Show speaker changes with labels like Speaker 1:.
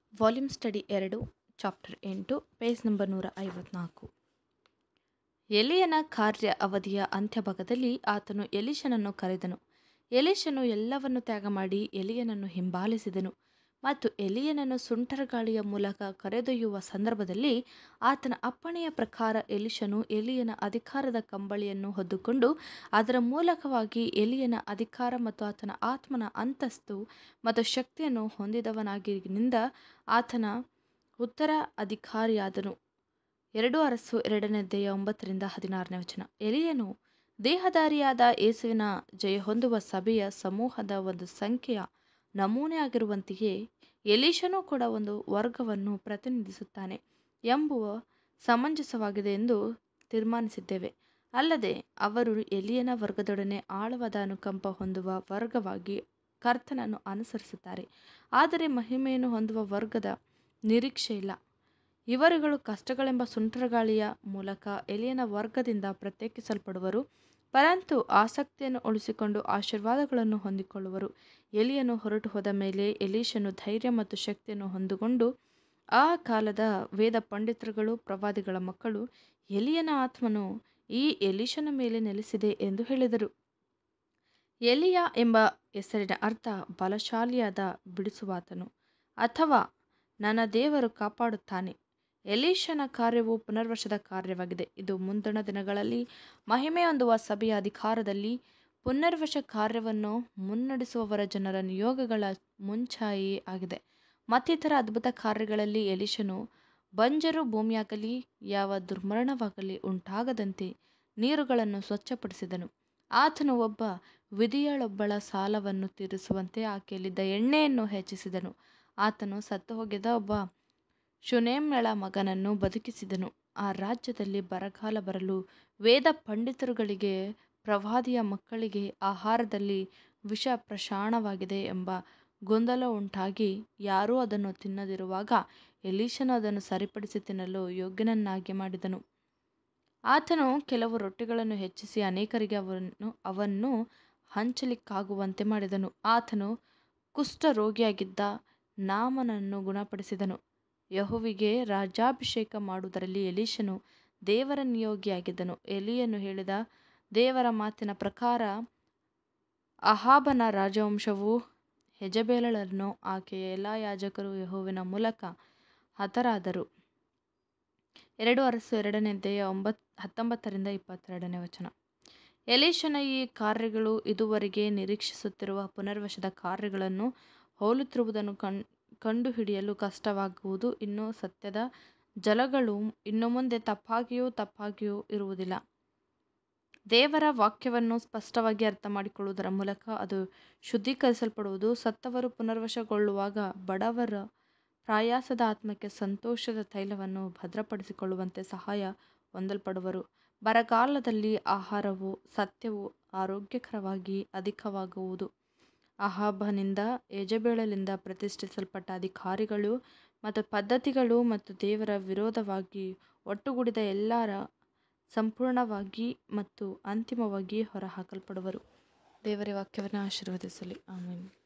Speaker 1: volume study ಎರಡು chapter ಎಂಟು page number ನೂರ ಐವತ್ನಾಲ್ಕು ಎಲಿಯನ ಕಾರ್ಯ ಅವಧಿಯ ಅಂತ್ಯಭಾಗದಲ್ಲಿ ಆತನು ಎಲೀಷನನ್ನು ಕರೆದನು ಎಲೀಷನು ಎಲ್ಲವನ್ನೂ ತ್ಯಾಗ ಮಾಡಿ ಎಲಿಯನನ್ನು ಹಿಂಬಾಲಿಸಿದನು ಮತ್ತು ಎಲಿಯನನ್ನು ಸುಂಟರಗಾಳಿಯ ಮೂಲಕ ಕರೆದೊಯ್ಯುವ ಸಂದರ್ಭದಲ್ಲಿ ಆತನ ಅಪ್ಪಣೆಯ ಪ್ರಕಾರ ಎಲೀಷನು ಎಲಿಯನ ಅಧಿಕಾರದ ಕಂಬಳಿಯನ್ನು ಹೊದ್ದುಕೊಂಡು ಅದರ ಮೂಲಕವಾಗಿ ಎಲಿಯನ ಅಧಿಕಾರ ಮತ್ತು ಆತನ ಆತ್ಮನ ಅಂತಸ್ತು ಮತ್ತು ಶಕ್ತಿಯನ್ನು ಹೊಂದಿದವನಾಗಿನಿಂದ ಆತನ ಉತ್ತರ ಅಧಿಕಾರಿಯಾದನು ಎರಡು ಅರಸು ಎರಡನೇ ಅಧ್ಯಾಯ ಒಂಬತ್ತರಿಂದ ಹದಿನಾರನೇ ವಚನ ಎಲಿಯನು ದೇಹಧಾರಿಯಾದ ಯೇಸುವಿನ ಜಯ ಹೊಂದುವ ಸಭೆಯ ಸಮೂಹದ ಒಂದು ಸಂಖ್ಯೆಯ ನಮೂನೆಯಾಗಿರುವಂತೆಯೇ ಎಲೀಷನೂ ಕೂಡ ಒಂದು ವರ್ಗವನ್ನು ಪ್ರತಿನಿಧಿಸುತ್ತಾನೆ ಎಂಬುವ ಸಮಂಜಸವಾಗಿದೆ ಎಂದು ತೀರ್ಮಾನಿಸಿದ್ದೇವೆ ಅಲ್ಲದೆ ಅವರು ಎಲಿಯನ ವರ್ಗದೊಡನೆ ಆಳವಾದ ಅನುಕಂಪ ಹೊಂದುವ ವರ್ಗವಾಗಿ ಕರ್ತನನ್ನು ಅನುಸರಿಸುತ್ತಾರೆ ಆದರೆ ಮಹಿಮೆಯನ್ನು ಹೊಂದುವ ವರ್ಗದ ನಿರೀಕ್ಷೆ ಇಲ್ಲ ಇವರುಗಳು ಕಷ್ಟಗಳೆಂಬ ಸುಂಟರಗಾಳಿಯ ಮೂಲಕ ಎಲಿಯನ ವರ್ಗದಿಂದ ಪ್ರತ್ಯೇಕಿಸಲ್ಪಡುವರು ಪರಂತು ಆಸಕ್ತಿಯನ್ನು ಉಳಿಸಿಕೊಂಡು ಆಶೀರ್ವಾದಗಳನ್ನು ಹೊಂದಿಕೊಳ್ಳುವರು ಎಲಿಯನು ಹೊರಟು ಹೋದ ಮೇಲೆ ಎಲೀಷನು ಧೈರ್ಯ ಮತ್ತು ಶಕ್ತಿಯನ್ನು ಹೊಂದಿಕೊಂಡು ಆ ಕಾಲದ ವೇದ ಪಂಡಿತರುಗಳು ಪ್ರವಾದಿಗಳ ಮಕ್ಕಳು ಎಲಿಯನ ಆತ್ಮನು ಈ ಎಲೀಷನ ಮೇಲೆ ನೆಲೆಸಿದೆ ಎಂದು ಹೇಳಿದರು ಎಲಿಯ ಎಂಬ ಹೆಸರಿನ ಅರ್ಥ ಬಲಶಾಲಿಯಾದ ಬಿಡಿಸುವಾತನು ಅಥವಾ ನನ್ನ ದೇವರು ಕಾಪಾಡುತ್ತಾನೆ ಎಲೀಷನ ಕಾರ್ಯವು ಪುನರ್ವಶದ ಕಾರ್ಯವಾಗಿದೆ ಇದು ಮುಂದಣ ದಿನಗಳಲ್ಲಿ ಮಹಿಮೆ ಹೊಂದುವ ಸಭೆಯ ಅಧಿಕಾರದಲ್ಲಿ ಪುನರ್ವಶ ಕಾರ್ಯವನ್ನು ಮುನ್ನಡೆಸುವವರ ಜನರ ನಿಯೋಗಗಳ ಮುಂಚಾಯೇ ಆಗಿದೆ ಮತ್ತಿತರ ಅದ್ಭುತ ಕಾರ್ಯಗಳಲ್ಲಿ ಎಲೀಷನು ಬಂಜರು ಭೂಮಿಯಾಗಲಿ ಯಾವ ದುರ್ಮರಣವಾಗಲಿ ಉಂಟಾಗದಂತೆ ನೀರುಗಳನ್ನು ಸ್ವಚ್ಛಪಡಿಸಿದನು ಆತನು ಒಬ್ಬ ವಿಧಿಯಳೊಬ್ಬಳ ಸಾಲವನ್ನು ತೀರಿಸುವಂತೆ ಆಕೆಯಲ್ಲಿದ್ದ ಎಣ್ಣೆಯನ್ನು ಹೆಚ್ಚಿಸಿದನು ಆತನು ಸತ್ತು ಹೋಗಿದ್ದ ಒಬ್ಬ ಶುನೇಮ್ಯಳ ಮಗನನ್ನು ಬದುಕಿಸಿದನು ಆ ರಾಜ್ಯದಲ್ಲಿ ಬರಗಾಲ ಬರಲು ವೇದ ಪಂಡಿತರುಗಳಿಗೆ ಪ್ರವಾದಿಯ ಮಕ್ಕಳಿಗೆ ಆಹಾರದಲ್ಲಿ ವಿಷ ಪ್ರಶಾಣವಾಗಿದೆ ಎಂಬ ಗೊಂದಲ ಉಂಟಾಗಿ ಯಾರೂ ಅದನ್ನು ತಿನ್ನದಿರುವಾಗ ಎಲೀಷನು ಅದನ್ನು ಸರಿಪಡಿಸಿ ತಿನ್ನಲು ಯೋಗ್ಯನನ್ನಾಗಿ ಮಾಡಿದನು ಆತನು ಕೆಲವು ರೊಟ್ಟಿಗಳನ್ನು ಹೆಚ್ಚಿಸಿ ಅನೇಕರಿಗೆ ಅವನ್ನು ಅವನ್ನು ಹಂಚಲಿಕ್ಕಾಗುವಂತೆ ಮಾಡಿದನು ಆತನು ಕುಷ್ಠರೋಗಿಯಾಗಿದ್ದ ನಾಮನನ್ನು ಗುಣಪಡಿಸಿದನು ಯಹುವಿಗೆ ರಾಜ್ಯಾಭಿಷೇಕ ಮಾಡುವುದರಲ್ಲಿ ಎಲೀಷನು ದೇವರ ನಿಯೋಗಿಯಾಗಿದ್ದನು ಎಲಿಯನು ಹೇಳಿದ ದೇವರ ಮಾತಿನ ಪ್ರಕಾರ ಅಹಾಬನ ರಾಜವಂಶವು ಹೆಜಬೇಲಳನ್ನು ಆಕೆಯ ಎಲ್ಲ ಯಾಜಕರು ಯಹುವಿನ ಮೂಲಕ ಹತರಾದರು ಎರಡು ಅರಸು ಎರಡನೇ ಅಧ್ಯಾಯ ಒಂಬತ್ತು ಹತ್ತೊಂಬತ್ತರಿಂದ ಇಪ್ಪತ್ತೆರಡನೇ ವಚನ ಎಲೀಷನ ಈ ಕಾರ್ಯಗಳು ಇದುವರೆಗೆ ನಿರೀಕ್ಷಿಸುತ್ತಿರುವ ಪುನರ್ವಶದ ಕಾರ್ಯಗಳನ್ನು ಹೋಲುತ್ತಿರುವುದನ್ನು ಕಣ್ ಕಂಡುಹಿಡಿಯಲು ಕಷ್ಟವಾಗುವುದು ಇನ್ನು ಸತ್ಯದ ಜಲಗಳು ಇನ್ನು ಮುಂದೆ ತಪ್ಪಾಗಿಯೂ ತಪ್ಪಾಗಿಯೂ ಇರುವುದಿಲ್ಲ ದೇವರ ವಾಕ್ಯವನ್ನು ಸ್ಪಷ್ಟವಾಗಿ ಅರ್ಥ ಮಾಡಿಕೊಳ್ಳುವುದರ ಮೂಲಕ ಅದು ಶುದ್ಧೀಕರಿಸಲ್ಪಡುವುದು ಸತ್ತವರು ಪುನರ್ವಶಗೊಳ್ಳುವಾಗ ಬಡವರ ಪ್ರಯಾಸದ ಆತ್ಮಕ್ಕೆ ಸಂತೋಷದ ತೈಲವನ್ನು ಭದ್ರಪಡಿಸಿಕೊಳ್ಳುವಂತೆ ಸಹಾಯ ಹೊಂದಲ್ಪಡುವರು ಬರಗಾಲದಲ್ಲಿ ಆಹಾರವು ಸತ್ಯವು ಆರೋಗ್ಯಕರವಾಗಿ ಅಧಿಕವಾಗುವುದು ಅಹಾಬನಿಂದ ಯಜಬೇಳಲಿಂದ ಪ್ರತಿಷ್ಠಿಸಲ್ಪಟ್ಟ ಅಧಿಕಾರಿಗಳು ಮತ್ತು ಪದ್ಧತಿಗಳು ಮತ್ತು ದೇವರ ವಿರೋಧವಾಗಿ ಒಟ್ಟುಗೂಡಿದ ಎಲ್ಲರ ಸಂಪೂರ್ಣವಾಗಿ ಮತ್ತು ಅಂತಿಮವಾಗಿ ಹೊರಹಾಕಲ್ಪಡುವರು ದೇವರ ವಾಕ್ಯವನ್ನು ಆಶೀರ್ವದಿಸಲಿ ಆಮೇಲೆ